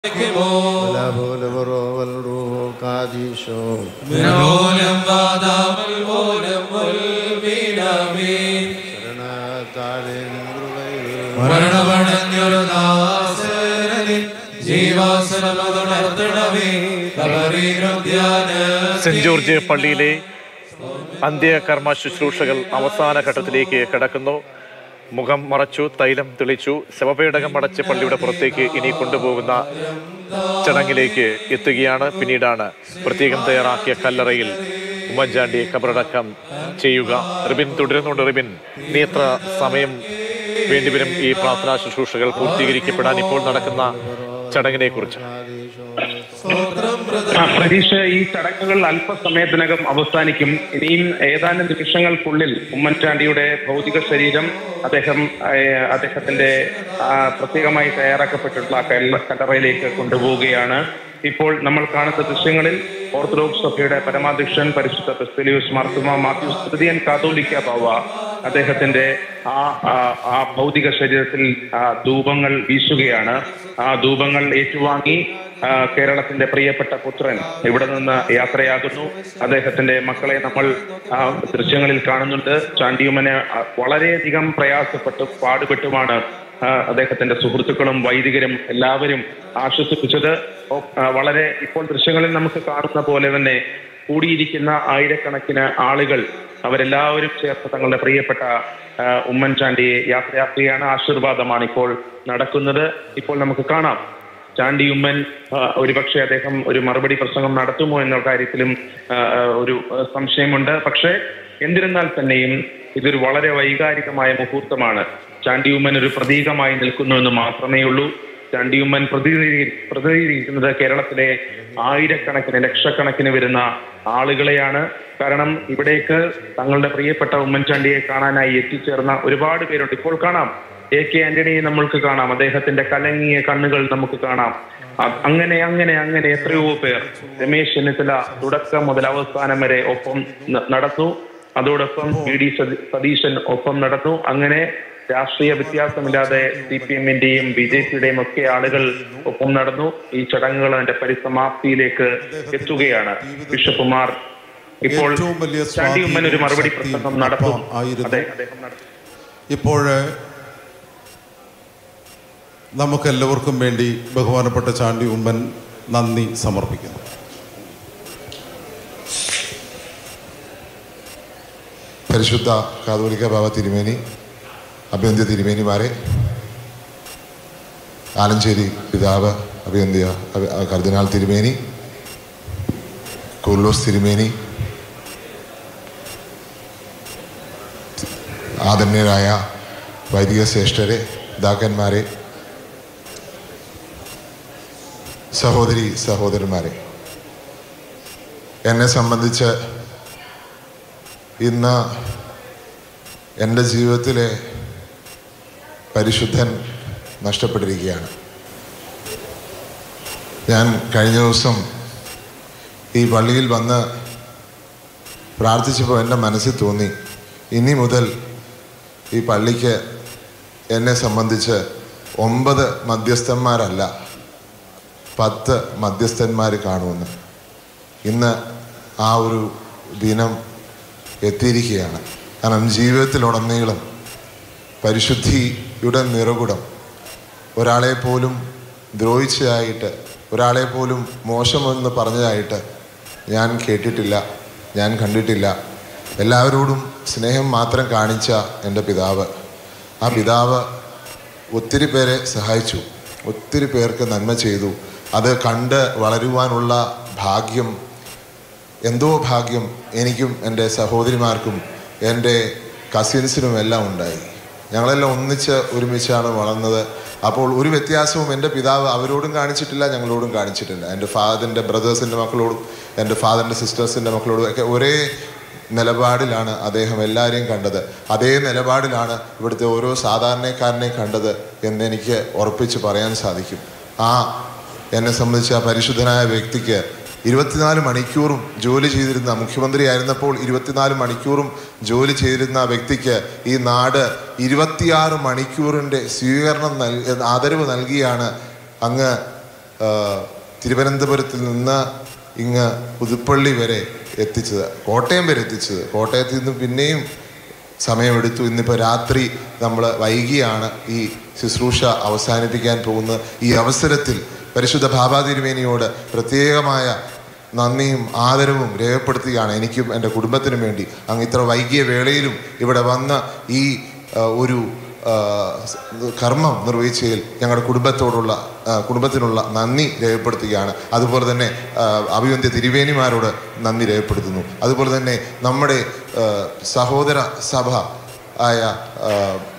ولا بول برو والروح قاديشو من الغولم وادام الغولم والبينامين ശരണ താഴിൻ മരണമടഞ്ഞൊരു ദാസരനിൽ ജീവാസനമതുണർത്തണമേ കബറീനുദ്യാന saint George പള്ളിയിലെ അന്ത്യകർമ്മ ശുശ്രൂഷകൾ അവസാന ഘട്ടത്തിലേക്ക് കടക്കുന്നു മുഖം മറച്ചു തൈലം തെളിച്ചു ശവപേടകം അടച്ച് പള്ളിയുടെ പുറത്തേക്ക് ഇനി കൊണ്ടുപോകുന്ന ചടങ്ങിലേക്ക് എത്തുകയാണ് പിന്നീടാണ് പ്രത്യേകം തയ്യാറാക്കിയ കല്ലറയിൽ ഉമ്മൻചാണ്ടിയെ കബറടക്കം ചെയ്യുക റിബിൻ തുടരുന്നുണ്ട് റിബിൻ ഇനി എത്ര സമയം വേണ്ടിവരും ഈ പ്രാർത്ഥനാ ശുശ്രൂഷകൾ പൂർത്തീകരിക്കപ്പെടാൻ ഇപ്പോൾ നടക്കുന്ന ചടങ്ങിനെ കുറിച്ച് ആ, പ്രതീക്ഷ ഈ ചടങ്ങുകൾ അല്പസമയത്തിനകം അവസാനിക്കും ഇനിയും ഏതാനും നിമിഷങ്ങൾക്കുള്ളിൽ ഉമ്മൻചാണ്ടിയുടെ ഭൗതിക ശരീരം അദ്ദേഹം ഏഹ്, അദ്ദേഹത്തിന്റെ ആ, പ്രത്യേകമായി തയ്യാറാക്കപ്പെട്ടിട്ടുള്ള കല്ല- കല്ലറയിലേക്ക് കൊണ്ടുപോവുകയാണ് ഇപ്പോൾ നമ്മൾ കാണുന്ന ദൃശ്യങ്ങളിൽ ഓർത്തഡോക്സ് സഭയുടെ പരമാധ്യക്ഷൻ പരിശുദ്ധ പെസ്തലിയൂസ് മാർത്തുമ മാത്യൂസ് തൃതീയൻ കാതോലിക്ക ബാവ അദ്ദേഹത്തിന്റെ ആ ആ- ആ ഭൗതിക ശരീരത്തിൽ ആ, ധൂപങ്ങൾ വീശുകയാണ് ആ ധൂപങ്ങൾ ഏറ്റുവാങ്ങി ആ, കേരളത്തിന്റെ പ്രിയപ്പെട്ട പുത്രൻ ഇവിടെ നിന്ന് യാത്രയാകുന്നു അദ്ദേഹത്തിന്റെ മക്കളെ നമ്മൾ ആ, ദൃശ്യങ്ങളിൽ കാണുന്നുണ്ട് ചാണ്ടിയുമ്മനെ ആ, വളരെയധികം പ്രയാസപ്പെട്ട് പാടുപെട്ടുമാണ് ആ, അദ്ദേഹത്തിന്റെ സുഹൃത്തുക്കളും വൈദികരും എല്ലാവരും ആശ്വസിപ്പിച്ചത് ഒ- ആ, വളരെ ഇപ്പോൾ ദൃശ്യങ്ങളിൽ നമുക്ക് കാണുന്ന പോലെ തന്നെ കൂടിയിരിക്കുന്ന ആയിരക്കണക്കിന് ആളുകൾ അവരെല്ലാവരും ചേർത്ത് തങ്ങളുടെ പ്രിയപ്പെട്ട ആ, ഉമ്മൻചാണ്ടിയെ യാത്രയാക്കുകയാണ് ആശീർവാദമാണ് ഇപ്പോൾ നടക്കുന്നത് ഇപ്പോൾ നമുക്ക് കാണാം ചാണ്ടി ഉമ്മൻ ആ, ഒരുപക്ഷെ അദ്ദേഹം ഒരു മറുപടി പ്രസംഗം നടത്തുമോ എന്ന കാര്യത്തിലും ആ, ആ, ഒരു ആ, സംശയമുണ്ട് പക്ഷേ എന്നിരുന്നാൽ തന്നെയും ഇതൊരു വളരെ വൈകാരികമായ മുഹൂർത്തമാണ് ചാണ്ടി ഉമ്മൻ ഒരു പ്രതീകമായി നിൽക്കുന്നു എന്ന് മാത്രമേ ഉള്ളൂ ചാണ്ടി ഉമ്മൻ പ്രതിനിധീ പ്രതിനിധീകരിക്കുന്നത് കേരളത്തിലെ ആയിരക്കണക്കിന് ലക്ഷക്കണക്കിന് വരുന്ന ആളുകളെയാണ് കാരണം ഇവിടേക്ക് തങ്ങളുടെ പ്രിയപ്പെട്ട ഉമ്മൻചാണ്ടിയെ കാണാനായി എത്തിച്ചേർന്ന ഒരുപാട് പേരുണ്ട് ഇപ്പോൾ കാണാം എ കെ ആന്റണിയെ നമ്മൾക്ക് കാണാം അദ്ദേഹത്തിന്റെ കലങ്ങിയ കണ്ണുകൾ നമുക്ക് കാണാം അ- അങ്ങനെ അങ്ങനെ അങ്ങനെ എത്രയോ പേർ രമേശ് ചെന്നിത്തല തുടക്കം മുതൽ അവസാനം വരെ ഒപ്പം ന- നടന്നു അതോടൊപ്പം വി ഡി സതി- സതീശൻ ഒപ്പം നടന്നു അങ്ങനെ രാഷ്ട്രീയ വ്യത്യാസമില്ലാതെ സി പി എമ്മിന്റെയും ബി ജെ പിയുടെയും ഒക്കെ ആളുകൾ ഒപ്പം നടന്നു ഈ ചടങ്ങുകൾ അതിന്റെ പരിസമാപ്തിയിലേക്ക് എത്തുകയാണ് ബിഷപ്പുമാർ ഇപ്പോൾ ഏറ്റവും വലിയ ചാണ്ടി ഉമ്മൻ ഒരു മറുപടി സ്വാധീനവും പ്രസംഗം നടത്തും ശക്തിയും ആയിരുന്നു. അതെ അദ്ദേഹം നടത്തും ഇപ്പോൾ നമുക്കെല്ലാവർക്കും വേണ്ടി ബഹുമാനപ്പെട്ട ചാണ്ടി ഉമ്മൻ നന്ദി സമർപ്പിക്കുന്നു പരിശുദ്ധ കാതോലിക്ക ബാബ തിരുമേനി അഭ്യന്ത്യ തിരുമേനിമാരെ ആലഞ്ചേരി പിതാവ് അഭ്യന്ത്യ അഭ- കർദിനാൾ തിരുമേനി കുർലോസ് തിരുമേനി ആദരണീയരായ വൈദിക ശ്രേഷ്ഠരെ പിതാക്കന്മാരെ സഹോദരി സഹോദരന്മാരെ എന്നെ സംബന്ധിച്ച് ഇന്ന് എൻ്റെ ജീവിതത്തിലെ പരിശുദ്ധൻ നഷ്ടപ്പെട്ടിരിക്കുകയാണ് ഞാൻ കഴിഞ്ഞ ദിവസം ഈ പള്ളിയിൽ വന്ന് പ്രാർത്ഥിച്ചപ്പോൾ എൻ്റെ മനസ്സിൽ തോന്നി ഇനി മുതൽ ഈ പള്ളിക്ക് എന്നെ സംബന്ധിച്ച് ഒമ്പത് മധ്യസ്ഥന്മാരല്ല പത്ത് മധ്യസ്ഥന്മാർ കാണുമെന്ന് ഇന്ന് ആ ഒരു ദിനം എത്തിയിരിക്കുകയാണ് കാരണം ജീവിതത്തിലുടനീളം പരിശുദ്ധിയുടെ നിറകുടം ഒരാളെ പോലും ദ്രോഹിച്ചതായിട്ട് ഒരാളെ പോലും മോശമെന്ന് പറഞ്ഞതായിട്ട് ഞാൻ കേട്ടിട്ടില്ല ഞാൻ കണ്ടിട്ടില്ല എല്ലാവരോടും സ്നേഹം മാത്രം കാണിച്ച എൻ്റെ പിതാവ് ആ പിതാവ് ഒത്തിരി പേരെ സഹായിച്ചു ഒത്തിരി പേർക്ക് നന്മ ചെയ്തു അത് കണ്ട് വളരുവാനുള്ള ഭാഗ്യം എന്തോ ഭാഗ്യം എനിക്കും എൻ്റെ സഹോദരിമാർക്കും എൻ്റെ കസിൻസിനും എല്ലാം ഉണ്ടായി ഞങ്ങളെല്ലാം ഒന്നിച്ച് ഒരുമിച്ചാണ് വളർന്നത് അപ്പോൾ ഒരു വ്യത്യാസവും എൻ്റെ പിതാവ് അവരോടും കാണിച്ചിട്ടില്ല ഞങ്ങളോടും കാണിച്ചിട്ടില്ല എൻ്റെ ഫാദറിൻ്റെ ബ്രദേഴ്സിൻ്റെ മക്കളോടും എൻ്റെ ഫാദറിൻ്റെ സിസ്റ്റേഴ്സിൻ്റെ മക്കളോടും ഒക്കെ ഒരേ നിലപാടിലാണ് അദ്ദേഹം എല്ലാവരെയും കണ്ടത് അതേ നിലപാടിലാണ് ഇവിടുത്തെ ഓരോ സാധാരണക്കാരനെയും കണ്ടത് എന്ന് എനിക്ക് ഉറപ്പിച്ച് പറയാൻ സാധിക്കും ആ എന്നെ സംബന്ധിച്ച് ആ പരിശുദ്ധനായ വ്യക്തിക്ക് ഇരുപത്തിനാല് മണിക്കൂറും ജോലി ചെയ്തിരുന്ന മുഖ്യമന്ത്രി ആയിരുന്നപ്പോൾ ഇരുപത്തിനാല് മണിക്കൂറും ജോലി ചെയ്തിരുന്ന ആ വ്യക്തിക്ക് ഈ നാട് ഇരുപത്തിയാറ് മണിക്കൂറിൻ്റെ സ്വീകരണം നൽ ആദരവ് നൽകിയാണ് അങ്ങ് ആ, തിരുവനന്തപുരത്തിൽ നിന്ന് ഇങ്ങ് പുതുപ്പള്ളി വരെ എത്തിച്ചത് കോട്ടയം വരെ എത്തിച്ചത് കോട്ടയത്ത് നിന്ന് പിന്നെയും സമയമെടുത്തു ഇന്നിപ്പോൾ രാത്രി നമ്മൾ വൈകിയാണ് ഈ ശുശ്രൂഷ അവസാനിപ്പിക്കാൻ പോകുന്ന ഈ അവസരത്തിൽ പരിശുദ്ധ ഭാബാതിരുമേനിയോട് പ്രത്യേകമായ നന്ദിയും ആദരവും രേഖപ്പെടുത്തുകയാണ് എനിക്കും എൻ്റെ കുടുംബത്തിനും വേണ്ടി അങ്ങ് ഇത്ര വൈകിയ വേളയിലും ഇവിടെ വന്ന ഈ ആ, ഒരു ആ, സ് കർമ്മം നിർവഹിച്ചതിൽ ഞങ്ങളുടെ കുടുംബത്തോടുള്ള ആ, കുടുംബത്തിനുള്ള നന്ദി രേഖപ്പെടുത്തുകയാണ് അതുപോലെ തന്നെ ആ, അഭിവന്ധ്യ തിരുവേനിമാരോട് നന്ദി രേഖപ്പെടുത്തുന്നു അതുപോലെ തന്നെ നമ്മുടെ ആ, സഹോദര സഭ ആയ ആ,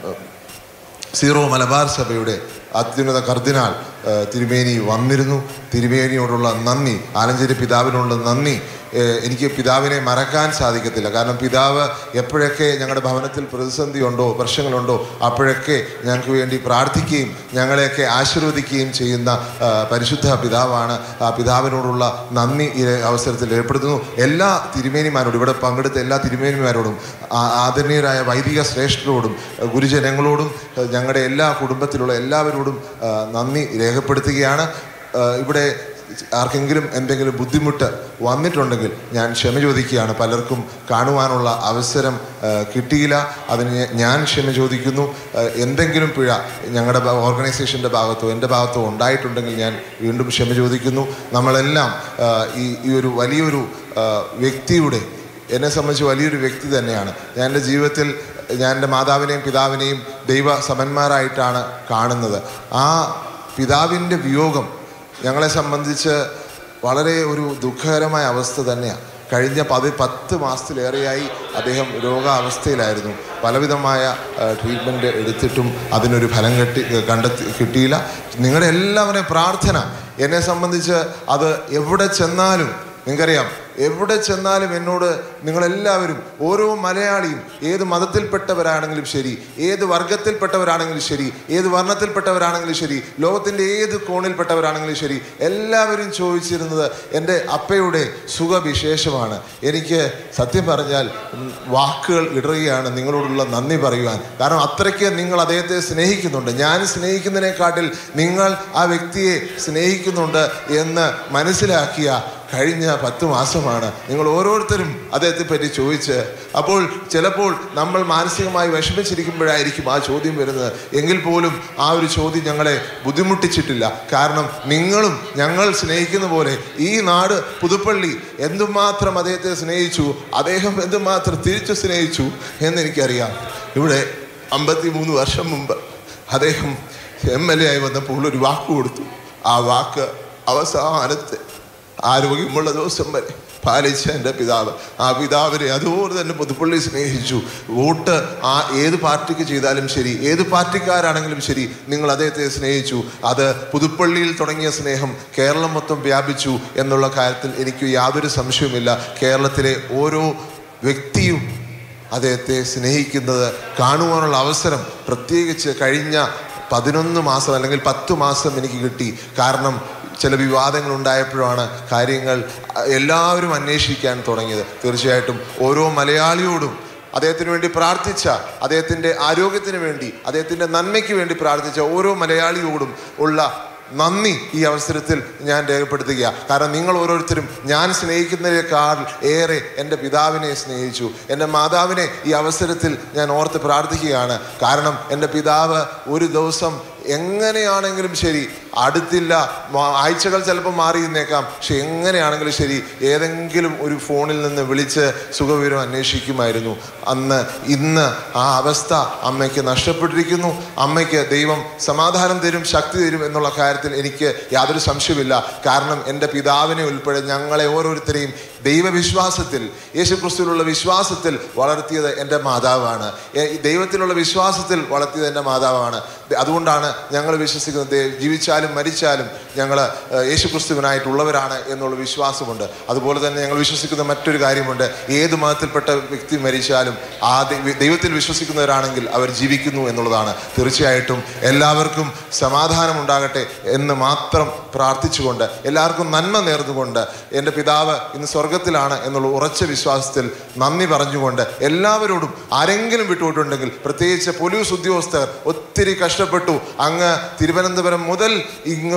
സീറോ മലബാർ സഭയുടെ അത്യുന്നത കർദിനാൾ ആ, തിരുമേനി വന്നിരുന്നു തിരുമേനിയോടുള്ള നന്ദി ആലഞ്ചേരി പിതാവിനുള്ള നന്ദി ഏ, എനിക്ക് പിതാവിനെ മറക്കാൻ സാധിക്കത്തില്ല കാരണം പിതാവ് എപ്പോഴൊക്കെ ഞങ്ങളുടെ ഭവനത്തിൽ പ്രതിസന്ധി ഉണ്ടോ പ്രശ്നങ്ങളുണ്ടോ അപ്പോഴൊക്കെ ഞങ്ങൾക്ക് വേണ്ടി പ്രാർത്ഥിക്കുകയും ഞങ്ങളെയൊക്കെ ആശീർവദിക്കുകയും ചെയ്യുന്ന ആ, പരിശുദ്ധ പിതാവാണ് ആ പിതാവിനോടുള്ള നന്ദി ഈ അവസരത്തിൽ രേഖപ്പെടുത്തുന്നു എല്ലാ തിരുമേനിമാരോടും ഇവിടെ പങ്കെടുത്ത എല്ലാ തിരുമേനിമാരോടും ആ- ആദരണീയരായ വൈദിക ശ്രേഷ്ഠരോടും ആ, ഗുരുജനങ്ങളോടും ആ, ഞങ്ങളുടെ എല്ലാ കുടുംബത്തിലുള്ള എല്ലാവരോടും ആ, നന്ദി രേഖപ്പെടുത്തുകയാണ് ആ, ഇവിടെ ആർക്കെങ്കിലും എന്തെങ്കിലും ബുദ്ധിമുട്ട് വന്നിട്ടുണ്ടെങ്കിൽ ഞാൻ ക്ഷമ ചോദിക്കുകയാണ് പലർക്കും കാണുവാനുള്ള അവസരം ആ, കിട്ടിയില്ല അതിന് ഞാൻ ക്ഷമ ചോദിക്കുന്നു ആ, എന്തെങ്കിലും പിഴ ഞങ്ങളുടെ ഭാ- ഓർഗനൈസേഷൻ്റെ ഭാഗത്തോ എൻ്റെ ഭാഗത്തോ ഉണ്ടായിട്ടുണ്ടെങ്കിൽ ഞാൻ വീണ്ടും ക്ഷമ ചോദിക്കുന്നു നമ്മളെല്ലാം ആ, ഈ ഈ ഒരു വലിയൊരു ആ, വ്യക്തിയുടെ എന്നെ സംബന്ധിച്ച് വലിയൊരു വ്യക്തി തന്നെയാണ് ഞാൻ എൻ്റെ ജീവിതത്തിൽ ഞാൻ എൻ്റെ മാതാവിനെയും പിതാവിനെയും ദൈവ സമന്മാരായിട്ടാണ് കാണുന്നത് ആ പിതാവിൻ്റെ വിയോഗം ഞങ്ങളെ സംബന്ധിച്ച് വളരെ ഒരു ദുഃഖകരമായ അവസ്ഥ തന്നെയാണ് കഴിഞ്ഞ പതി പത്ത് മാസത്തിലേറെയായി അദ്ദേഹം രോഗാവസ്ഥയിലായിരുന്നു പലവിധമായ ട്രീറ്റ്മെൻറ്റ് എടുത്തിട്ടും അതിനൊരു ഫലം കെട്ടി കണ്ടെത്തി കിട്ടിയില്ല നിങ്ങളുടെ എല്ലാവരുടെയും പ്രാർത്ഥന എന്നെ സംബന്ധിച്ച് അത് എവിടെ ചെന്നാലും നിങ്ങൾക്കറിയാം എവിടെ ചെന്നാലും എന്നോട് നിങ്ങളെല്ലാവരും ഓരോ മലയാളിയും ഏത് മതത്തിൽപ്പെട്ടവരാണെങ്കിലും ശരി ഏത് വർഗത്തിൽപ്പെട്ടവരാണെങ്കിലും ശരി ഏത് വർണ്ണത്തിൽപ്പെട്ടവരാണെങ്കിലും ശരി ലോകത്തിൻ്റെ ഏത് കോണിൽപ്പെട്ടവരാണെങ്കിലും ശരി എല്ലാവരും ചോദിച്ചിരുന്നത് എൻ്റെ അപ്പയുടെ സുഖവിശേഷമാണ് എനിക്ക് സത്യം പറഞ്ഞാൽ ഉം, വാക്കുകൾ ഇടുകയാണ് നിങ്ങളോടുള്ള നന്ദി പറയുവാൻ കാരണം അത്രയ്ക്ക് നിങ്ങൾ അദ്ദേഹത്തെ സ്നേഹിക്കുന്നുണ്ട് ഞാൻ സ്നേഹിക്കുന്നതിനെക്കാട്ടിൽ നിങ്ങൾ ആ വ്യക്തിയെ സ്നേഹിക്കുന്നുണ്ട് എന്ന് മനസ്സിലാക്കിയ കഴിഞ്ഞ പത്ത് മാസമാണ് നിങ്ങൾ ഓരോരുത്തരും അദ്ദേഹത്തെ പറ്റി ചോദിച്ച് അപ്പോൾ ചിലപ്പോൾ നമ്മൾ മാനസികമായി വിഷമിച്ചിരിക്കുമ്പോഴായിരിക്കും ആ ചോദ്യം വരുന്നത് എങ്കിൽ പോലും ആ ഒരു ചോദ്യം ഞങ്ങളെ ബുദ്ധിമുട്ടിച്ചിട്ടില്ല കാരണം നിങ്ങളും ഞങ്ങൾ സ്നേഹിക്കുന്ന പോലെ ഈ നാട് പുതുപ്പള്ളി എന്തുമാത്രം അദ്ദേഹത്തെ സ്നേഹിച്ചു അദ്ദേഹം എന്തുമാത്രം തിരിച്ചു സ്നേഹിച്ചു എന്നെനിക്കറിയാം ഇവിടെ അമ്പത്തി മൂന്ന് വർഷം മുമ്പ് അദ്ദേഹം എം എൽ എ ആയി വന്നപ്പോൾ ഒരു വാക്ക് കൊടുത്തു ആ വാക്ക് അവസാനത്തെ ആരോഗ്യമുള്ള ദിവസം വരെ പാലിച്ച എൻ്റെ പിതാവ് ആ പിതാവിനെ അതുപോലെ തന്നെ പുതുപ്പള്ളി സ്നേഹിച്ചു വോട്ട് ആ ഏത് പാർട്ടിക്ക് ചെയ്താലും ശരി ഏത് പാർട്ടിക്കാരാണെങ്കിലും ശരി നിങ്ങൾ അദ്ദേഹത്തെ സ്നേഹിച്ചു അത് പുതുപ്പള്ളിയിൽ തുടങ്ങിയ സ്നേഹം കേരളം മൊത്തം വ്യാപിച്ചു എന്നുള്ള കാര്യത്തിൽ എനിക്ക് യാതൊരു സംശയവുമില്ല കേരളത്തിലെ ഓരോ വ്യക്തിയും അദ്ദേഹത്തെ സ്നേഹിക്കുന്നത് കാണുവാനുള്ള അവസരം പ്രത്യേകിച്ച് കഴിഞ്ഞ പതിനൊന്ന് മാസം അല്ലെങ്കിൽ പത്ത് മാസം എനിക്ക് കിട്ടി കാരണം ചില വിവാദങ്ങൾ ഉണ്ടായപ്പോഴാണ് കാര്യങ്ങൾ അഹ്, എല്ലാവരും അന്വേഷിക്കാൻ തുടങ്ങിയത് തീർച്ചയായിട്ടും ഓരോ മലയാളിയോടും അദ്ദേഹത്തിന് വേണ്ടി പ്രാർത്ഥിച്ച അദ്ദേഹത്തിൻ്റെ ആരോഗ്യത്തിന് വേണ്ടി അദ്ദേഹത്തിൻ്റെ നന്മയ്ക്ക് വേണ്ടി പ്രാർത്ഥിച്ച ഓരോ മലയാളിയോടും ഉള്ള നന്ദി ഈ അവസരത്തിൽ ഞാൻ രേഖപ്പെടുത്തുക കാരണം നിങ്ങൾ ഓരോരുത്തരും ഞാൻ സ്നേഹിക്കുന്നതിനേക്കാൾ ഏറെ എൻ്റെ പിതാവിനെ സ്നേഹിച്ചു എൻ്റെ മാതാവിനെ ഈ അവസരത്തിൽ ഞാൻ ഓർത്ത് പ്രാർത്ഥിക്കുകയാണ് കാരണം എൻ്റെ പിതാവ് ഒരു ദിവസം എങ്ങനെയാണെങ്കിലും ശരി അടുത്തില്ല മാ- ആഴ്ചകൾ ചിലപ്പോൾ മാറിയിരുന്നേക്കാം പക്ഷെ എങ്ങനെയാണെങ്കിലും ശരി ഏതെങ്കിലും ഒരു ഫോണിൽ നിന്ന് വിളിച്ച് സുഖവിവരം അന്വേഷിക്കുമായിരുന്നു അന്ന് ഇന്ന് ആ അവസ്ഥ അമ്മയ്ക്ക് നഷ്ടപ്പെട്ടിരിക്കുന്നു അമ്മയ്ക്ക് ദൈവം സമാധാനം തരും ശക്തി തരും എന്നുള്ള കാര്യത്തിൽ എനിക്ക് യാതൊരു സംശയമില്ല കാരണം എൻ്റെ പിതാവിനെ ഉൾപ്പെടെ ഞങ്ങളെ ഓരോരുത്തരെയും ദൈവവിശ്വാസത്തിൽ യേശുക്രിസ്തുവിലുള്ള വിശ്വാസത്തിൽ വളർത്തിയത് എൻ്റെ മാതാവാണ് എ- ദൈവത്തിലുള്ള വിശ്വാസത്തിൽ വളർത്തിയത് എൻ്റെ മാതാവാണ് ദ- അതുകൊണ്ടാണ് ഞങ്ങൾ വിശ്വസിക്കുന്നത് ദേ- ജീവിച്ചാലും മരിച്ചാലും ഞങ്ങൾ യേശുക്രിസ്തുവിനായിട്ടുള്ളവരാണ് എന്നുള്ള വിശ്വാസമുണ്ട് അതുപോലെ തന്നെ ഞങ്ങൾ വിശ്വസിക്കുന്ന മറ്റൊരു കാര്യമുണ്ട് ഏത് മതത്തിൽപ്പെട്ട വ്യക്തി മരിച്ചാലും ആ ദൈ- ദൈവത്തിൽ വിശ്വസിക്കുന്നവരാണെങ്കിൽ അവർ ജീവിക്കുന്നു എന്നുള്ളതാണ് തീർച്ചയായിട്ടും എല്ലാവർക്കും സമാധാനം ഉണ്ടാകട്ടെ എന്ന് മാത്രം പ്രാർത്ഥിച്ചുകൊണ്ട് എല്ലാവർക്കും നന്മ നേർന്നുകൊണ്ട് എൻ്റെ പിതാവ് ഇന്ന് സ്വർഗത്തിലാണ് എന്നുള്ള ഉറച്ച വിശ്വാസത്തിൽ നന്ദി പറഞ്ഞുകൊണ്ട് എല്ലാവരോടും ആരെങ്കിലും വിട്ടുപോയിട്ടുണ്ടെങ്കിൽ പ്രത്യേകിച്ച് പോലീസ് ഉദ്യോഗസ്ഥർ ഒത്തിരി കഷ്ടപ്പെട്ടു അങ്ങ് തിരുവനന്തപുരം മുതൽ ഇങ്ങ് വരെയുള്ള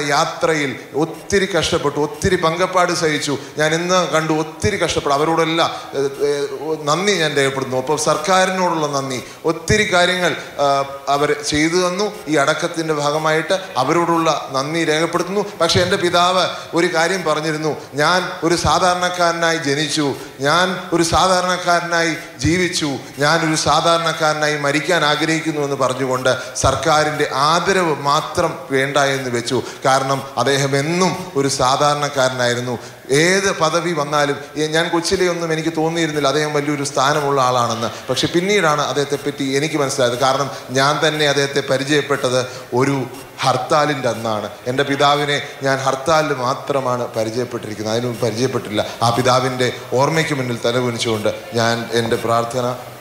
യാത്രയിൽ ഒത്തിരി കഷ്ടപ്പെട്ടു ഒത്തിരി പങ്കപ്പാട് സഹിച്ചു ഞാൻ ഇന്ന് കണ്ടു ഒത്തിരി കഷ്ടപ്പെട്ടു അവരോടെല്ലാം ഏഹ്, ഏഹ്, നന്ദി ഞാൻ രേഖപ്പെടുത്തുന്നു അപ്പോൾ സർക്കാരിനോടുള്ള നന്ദി ഒത്തിരി കാര്യങ്ങൾ അവർ ചെയ്തു തന്നു ഈ അടക്കത്തിൻ്റെ ഭാഗമായിട്ട് അവരോടുള്ള നന്ദി രേഖപ്പെടുത്തുന്നു പക്ഷേ എൻ്റെ പിതാവ് ഒരു കാര്യം പറഞ്ഞിരുന്നു ഞാൻ ഒരു സാധാരണക്കാരനായി ജനിച്ചു ഞാൻ ഒരു സാധാരണക്കാരനായി ജീവിച്ചു ഞാൻ ഒരു സാധാരണക്കാരനായി മരിക്കാൻ ആഗ്രഹിക്കുന്നു എന്ന് പറഞ്ഞുകൊണ്ട് സർക്കാരിൻ്റെ ആദരവ് മാത്രം വേണ്ട എന്ന് വെച്ചു കാരണം അദ്ദേഹം എന്നും ഒരു സാധാരണക്കാരനായിരുന്നു ഏത് പദവി വന്നാലും ഏ- ഞാൻ കൊച്ചിലെ ഒന്നും എനിക്ക് തോന്നിയിരുന്നില്ല അദ്ദേഹം വലിയൊരു സ്ഥാനമുള്ള ആളാണെന്ന് പക്ഷെ പിന്നീടാണ് അദ്ദേഹത്തെ പറ്റി എനിക്ക് മനസ്സിലായത് കാരണം ഞാൻ തന്നെ അദ്ദേഹത്തെ പരിചയപ്പെട്ടത് ഒരു ഹർത്താലിൻ്റെ അന്നാണ് എൻ്റെ പിതാവിനെ ഞാൻ ഹർത്താലിൽ മാത്രമാണ് പരിചയപ്പെട്ടിരിക്കുന്നത് അതിന് മുമ്പ് പരിചയപ്പെട്ടില്ല ആ പിതാവിൻ്റെ ഓർമ്മയ്ക്ക് മുന്നിൽ തലകുനിച്ചുകൊണ്ട് ഞാൻ എൻ്റെ പ്രാർത്ഥന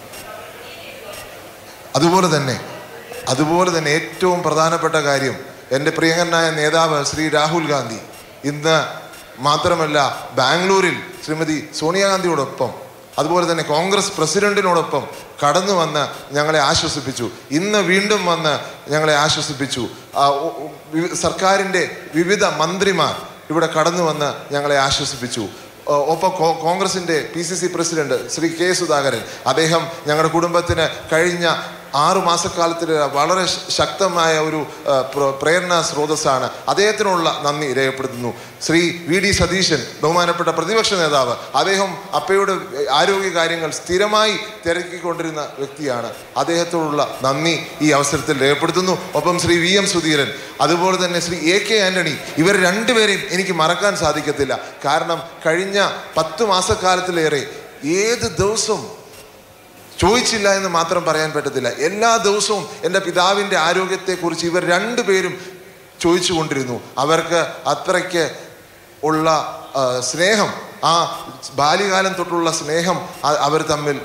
അതുപോലെ തന്നെ അതുപോലെ തന്നെ ഏറ്റവും പ്രധാനപ്പെട്ട കാര്യം എൻ്റെ പ്രിയങ്കരനായ നേതാവ് ശ്രീ രാഹുൽ ഗാന്ധി ഇന്ന് മാത്രമല്ല ബാംഗ്ലൂരിൽ ശ്രീമതി സോണിയാഗാന്ധിയോടൊപ്പം അതുപോലെ തന്നെ കോൺഗ്രസ് പ്രസിഡന്റിനോടൊപ്പം കടന്നു വന്ന് ഞങ്ങളെ ആശ്വസിപ്പിച്ചു ഇന്ന് വീണ്ടും വന്ന് ഞങ്ങളെ ആശ്വസിപ്പിച്ചു ആ, ഒ- ഒ- വി- സർക്കാരിൻ്റെ വിവിധ മന്ത്രിമാർ ഇവിടെ കടന്നു വന്ന് ഞങ്ങളെ ആശ്വസിപ്പിച്ചു ഒ- ഒപ്പം കോ- കോൺഗ്രസിന്റെ P C C president Shri K Sudhakaran അദ്ദേഹം ഞങ്ങളുടെ കുടുംബത്തിന് കഴിഞ്ഞ ആറു മാസക്കാലത്തിൽ വളരെ ശ- ശക്തമായ ഒരു ആ, പ്ര- പ്രേരണാ സ്രോതസ്സാണ് അദ്ദേഹത്തിനുള്ള നന്ദി രേഖപ്പെടുത്തുന്നു ശ്രീ വി ഡി സതീശൻ ബഹുമാനപ്പെട്ട പ്രതിപക്ഷ നേതാവ് അദ്ദേഹം അപ്പയുടെ ആരോഗ്യ കാര്യങ്ങൾ സ്ഥിരമായി തിരക്കിക്കൊണ്ടിരുന്ന വ്യക്തിയാണ് അദ്ദേഹത്തോടുള്ള നന്ദി ഈ അവസരത്തിൽ രേഖപ്പെടുത്തുന്നു ഒപ്പം ശ്രീ വി എം സുധീരൻ അതുപോലെ തന്നെ ശ്രീ എ കെ ആന്റണി ഇവർ രണ്ടുപേരെയും എനിക്ക് മറക്കാൻ സാധിക്കത്തില്ല കാരണം കഴിഞ്ഞ പത്ത് മാസക്കാലത്തിലേറെ ഏത് ദിവസവും ചോദിച്ചില്ല എന്ന് മാത്രം പറയാൻ പറ്റത്തില്ല എല്ലാ ദിവസവും എൻ്റെ പിതാവിൻ്റെ ആരോഗ്യത്തെക്കുറിച്ച് ഇവർ രണ്ടുപേരും ചോദിച്ചു കൊണ്ടിരുന്നു അവർക്ക് അത്രയ്ക്ക് ഉള്ള ആ, സ്നേഹം ആ ബാല്യകാലം തൊട്ടുള്ള സ്നേഹം അ- അവർ തമ്മിൽ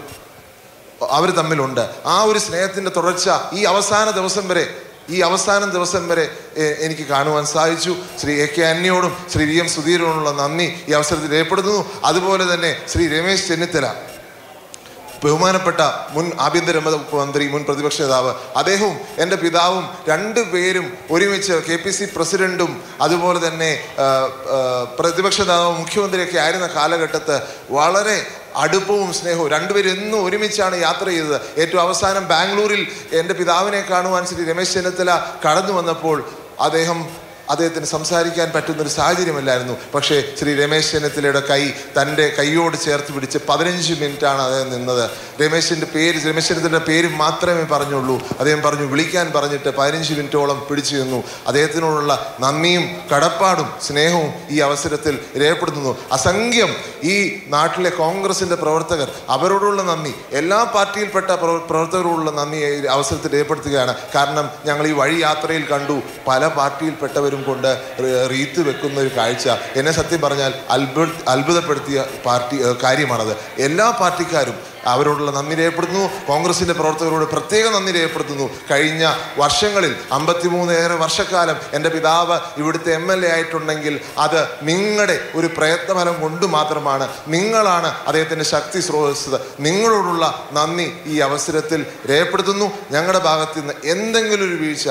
അവർ തമ്മിലുണ്ട് ആ ഒരു സ്നേഹത്തിൻ്റെ തുടർച്ച ഈ അവസാന ദിവസം വരെ ഈ അവസാന ദിവസം വരെ എ- എനിക്ക് കാണുവാൻ സാധിച്ചു ശ്രീ എ കെ അന്യോടും ശ്രീ വി എം സുധീരനോടുള്ള നന്ദി ഈ അവസരത്തിൽ രേഖപ്പെടുത്തുന്നു അതുപോലെ തന്നെ ശ്രീ രമേശ് ചെന്നിത്തല ബഹുമാനപ്പെട്ട മുൻ ആഭ്യന്തര വകുപ്പ് മന്ത്രി മുൻ പ്രതിപക്ഷ നേതാവ് അദ്ദേഹവും എൻ്റെ പിതാവും രണ്ടുപേരും ഒരുമിച്ച് കെ പി സി പ്രസിഡന്റും അതുപോലെ തന്നെ ആ, ആ, പ്രതിപക്ഷ നേതാവും മുഖ്യമന്ത്രിയൊക്കെ ആയിരുന്ന കാലഘട്ടത്ത് വളരെ അടുപ്പവും സ്നേഹവും രണ്ടുപേരും എന്നും ഒരുമിച്ചാണ് യാത്ര ചെയ്തത് ഏറ്റവും അവസാനം ബാംഗ്ലൂരിൽ എൻ്റെ പിതാവിനെ കാണുവാൻ ശ്രീ രമേശ് ചെന്നിത്തല കടന്നു വന്നപ്പോൾ അദ്ദേഹം അദ്ദേഹത്തിന് സംസാരിക്കാൻ പറ്റുന്ന ഒരു സാഹചര്യമല്ലായിരുന്നു പക്ഷേ ശ്രീ രമേശ് ചെന്നിത്തലയുടെ കൈ തൻ്റെ കൈയോട് ചേർത്ത് പിടിച്ച് പതിനഞ്ച് മിനിറ്റാണ് അദ്ദേഹം നിന്നത് രമേശിൻ്റെ പേര് രമേശ് ചെന്നിത്തലയുടെ പേര് മാത്രമേ പറഞ്ഞുള്ളൂ അദ്ദേഹം പറഞ്ഞു വിളിക്കാൻ പറഞ്ഞിട്ട് പതിനഞ്ച് മിനിറ്റോളം പിടിച്ചു നിന്നു അദ്ദേഹത്തിനോടുള്ള നന്ദിയും കടപ്പാടും സ്നേഹവും ഈ അവസരത്തിൽ രേഖപ്പെടുത്തുന്നു അസംഖ്യം ഈ നാട്ടിലെ കോൺഗ്രസിൻ്റെ പ്രവർത്തകർ അവരോടുള്ള നന്ദി എല്ലാ പാർട്ടിയിൽപ്പെട്ട പ്രവ- പ്രവർത്തകരോടുള്ള നന്ദി ഈ അവസരത്തിൽ രേഖപ്പെടുത്തുകയാണ് കാരണം ഞങ്ങൾ ഈ വഴി യാത്രയിൽ കണ്ടു പല പാർട്ടിയിൽപ്പെട്ടവരും കൊണ്ട് റീ- റീത്ത് വെക്കുന്ന ഒരു കാഴ്ച എന്നെ സത്യം പറഞ്ഞാൽ അത്ഭുത അത്ഭുതപ്പെടുത്തിയ പാർട്ടി ഏഹ് കാര്യമാണത് എല്ലാ പാർട്ടിക്കാരും അവരോടുള്ള നന്ദി രേഖപ്പെടുത്തുന്നു കോൺഗ്രസിന്റെ പ്രവർത്തകരോട് പ്രത്യേക നന്ദി രേഖപ്പെടുത്തുന്നു കഴിഞ്ഞ വർഷങ്ങളിൽ അമ്പത്തിമൂന്ന് ഏറെ വർഷക്കാലം എൻ്റെ പിതാവ് ഇവിടുത്തെ എം എൽ എ ആയിട്ടുണ്ടെങ്കിൽ അത് നിങ്ങളുടെ ഒരു പ്രയത്നഫലം കൊണ്ട് മാത്രമാണ് നിങ്ങളാണ് അദ്ദേഹത്തിൻ്റെ ശക്തി സ്രോതസ് നിങ്ങളോടുള്ള നന്ദി ഈ അവസരത്തിൽ രേഖപ്പെടുത്തുന്നു ഞങ്ങളുടെ ഭാഗത്ത് നിന്ന് എന്തെങ്കിലും ഒരു വീഴ്ച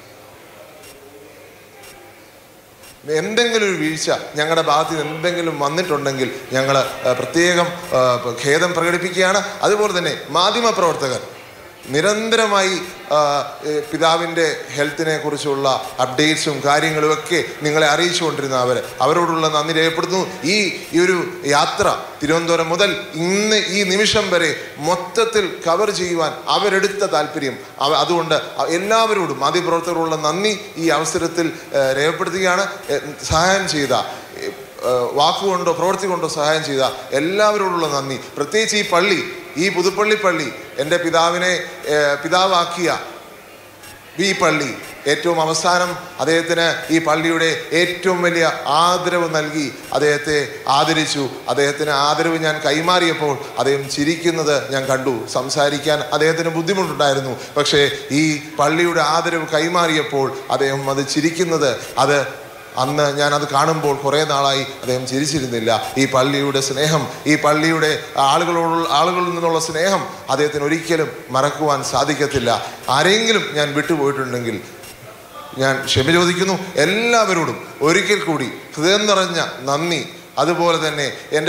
എന്തെങ്കിലും ഒരു വീഴ്ച ഞങ്ങളുടെ ഭാഗത്ത് നിന്ന് എന്തെങ്കിലും വന്നിട്ടുണ്ടെങ്കിൽ ഞങ്ങൾ പ്രത്യേകം ആ, ഖേദം പ്രകടിപ്പിക്കുകയാണ് അതുപോലെ തന്നെ മാധ്യമ പ്രവർത്തകർ നിരന്തരമായി ആ, ഏ, പിതാവിൻ്റെ ഹെൽത്തിനെ കുറിച്ചുള്ള അപ്ഡേറ്റ്സും കാര്യങ്ങളും ഒക്കെ നിങ്ങളെ അറിയിച്ചുകൊണ്ടിരുന്ന അവർ അവരോടുള്ള നന്ദി രേഖപ്പെടുത്തുന്നു ഈ ഈ ഒരു യാത്ര തിരുവനന്തപുരം മുതൽ ഇന്ന് ഈ നിമിഷം വരെ മൊത്തത്തിൽ കവർ ചെയ്യുവാൻ അവരെടുത്ത താല്പര്യം അവ അതുകൊണ്ട് അ- എല്ലാവരോടും മാധ്യമപ്രവർത്തകരോടുള്ള നന്ദി ഈ അവസരത്തിൽ ഏ, രേഖപ്പെടുത്തുകയാണ് ഏ, സഹായം ചെയ്ത ഏ, ഏ, വാക്കുകൊണ്ടോ പ്രവൃത്തി കൊണ്ടോ സഹായം ചെയ്ത എല്ലാവരോടുള്ള നന്ദി പ്രത്യേകിച്ച് ഈ പള്ളി ഈ പുതുപ്പള്ളി പള്ളി എൻ്റെ പിതാവിനെ ഏ, പിതാവാക്കിയ ഈ പള്ളി ഏറ്റവും അവസാനം അദ്ദേഹത്തിന് ഈ പള്ളിയുടെ ഏറ്റവും വലിയ ആദരവ് നൽകി അദ്ദേഹത്തെ ആദരിച്ചു അദ്ദേഹത്തിന് ആദരവ് ഞാൻ കൈമാറിയപ്പോൾ അദ്ദേഹം ചിരിക്കുന്നത് ഞാൻ കണ്ടു സംസാരിക്കാൻ അദ്ദേഹത്തിന് ബുദ്ധിമുട്ടുണ്ടായിരുന്നു പക്ഷേ ഈ പള്ളിയുടെ ആദരവ് കൈമാറിയപ്പോൾ അദ്ദേഹം അത് ചിരിക്കുന്നത് അത് അന്ന് ഞാൻ അത് കാണുമ്പോൾ കുറേ നാളായി അദ്ദേഹം ചിരിച്ചിരുന്നില്ല ഈ പള്ളിയുടെ സ്നേഹം ഈ പള്ളിയുടെ ആളുകളോടുള്ള ആളുകളിൽ നിന്നുള്ള സ്നേഹം അദ്ദേഹത്തിന് ഒരിക്കലും മറക്കുവാൻ സാധിക്കത്തില്ല ആരെങ്കിലും ഞാൻ വിട്ടുപോയിട്ടുണ്ടെങ്കിൽ ഞാൻ ക്ഷമ ചോദിക്കുന്നു എല്ലാവരോടും ഒരിക്കൽ കൂടി ഹൃദയം നിറഞ്ഞ നന്ദി അതുപോലെ തന്നെ എൻ്റെ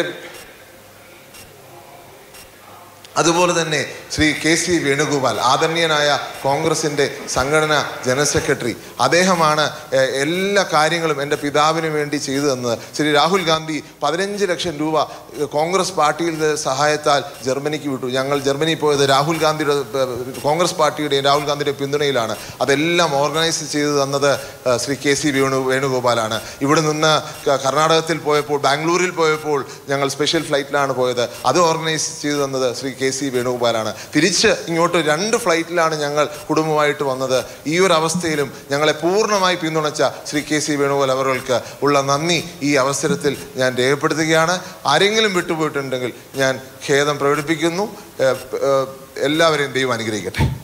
അതുപോലെ തന്നെ ശ്രീ കെ സി വേണുഗോപാൽ ആദരണീയനായ കോൺഗ്രസിൻ്റെ സംഘടനാ ജനറൽ സെക്രട്ടറി അദ്ദേഹമാണ് എ- എല്ലാ കാര്യങ്ങളും എൻ്റെ പിതാവിന് വേണ്ടി ചെയ്തു തന്നത് ശ്രീ രാഹുൽ ഗാന്ധി പതിനഞ്ച് ലക്ഷം രൂപ എ, കോൺഗ്രസ് പാർട്ടിയുടെ സഹായത്താൽ ജർമ്മനിക്ക് വിട്ടു ഞങ്ങൾ ജർമ്മനി പോയത് രാഹുൽ ഗാന്ധിയുടെ എ, കോൺഗ്രസ് പാർട്ടിയുടെയും രാഹുൽ ഗാന്ധിയുടെ പിന്തുണയിലാണ് അതെല്ലാം ഓർഗനൈസ് ചെയ്തു തന്നത് എ, ശ്രീ കെ സി വേണു വേണുഗോപാലാണ് ഇവിടെ നിന്ന് ക- കർണാടകത്തിൽ പോയപ്പോൾ ബാംഗ്ലൂരിൽ പോയപ്പോൾ ഞങ്ങൾ സ്പെഷ്യൽ ഫ്ലൈറ്റിലാണ് പോയത് അത് ഓർഗനൈസ് ചെയ്തു തന്നത് ശ്രീ കെ സി വേണുഗോപാലാണ് തിരിച്ച് ഇങ്ങോട്ട് രണ്ട് ഫ്ലൈറ്റിലാണ് ഞങ്ങൾ കുടുംബമായിട്ട് വന്നത് ഈ ഒരു അവസ്ഥയിലും ഞങ്ങളെ പൂർണ്ണമായി പിന്തുണച്ച ശ്രീ കെ സി വേണുഗോപാൽ അവർക്ക് ഉള്ള നന്ദി ഈ അവസരത്തിൽ ഞാൻ രേഖപ്പെടുത്തുകയാണ് ആരെങ്കിലും വിട്ടുപോയിട്ടുണ്ടെങ്കിൽ ഞാൻ ഖേദം പ്രകടിപ്പിക്കുന്നു ഏഹ്, ഏഹ്, എല്ലാവരെയും ദൈവം അനുഗ്രഹിക്കട്ടെ